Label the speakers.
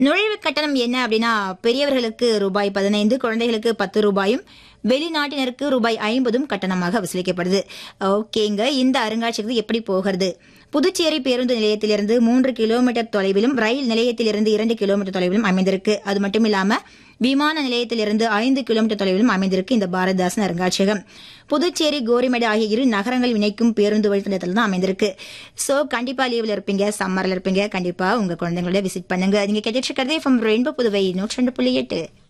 Speaker 1: நுழைவு கட்டணம் என்ன அப்படின்னா பெரியவர்களுக்கு ரூபாய் பதினைந்து குழந்தைகளுக்கு பத்து ரூபாயும் வெளிநாட்டினருக்கு ரூபாய் ஐம்பதும் கட்டணமாக வசூலிக்கப்படுது ஓகேங்க இந்த அருங்காட்சியகத்துக்கு எப்படி போகிறது புதுச்சேரி பேருந்து நிலையத்திலிருந்து மூன்று கிலோமீட்டர் தொலைவிலும் ரயில் நிலையத்திலிருந்து இரண்டு கிலோமீட்டர் தொலைவிலும் அமைந்திருக்கு அது மட்டும் இல்லாம விமான நிலையத்திலிருந்து ஐந்து கிலோமீட்டர் தொலைவிலும் அமைந்திருக்கு இந்த பாரதிதாசன் அருங்காட்சியகம் புதுச்சேரி கோரிமேடு ஆகிய இரு நகரங்கள் இணைக்கும் பேருந்து வழித்தடத்தில் தான் அமைந்திருக்கு சோ கண்டிப்பா லீவ்ல இருப்பீங்க சம்மர்ல இருப்பீங்க கண்டிப்பா உங்க குழந்தைங்களோட விசிட் பண்ணுங்க நீங்க கேட்டுட்டு இருக்கிறதே ஃப்ரம் ரெயின்போ புதுவை நூற்றி ரெண்டு புள்ளி எட்டு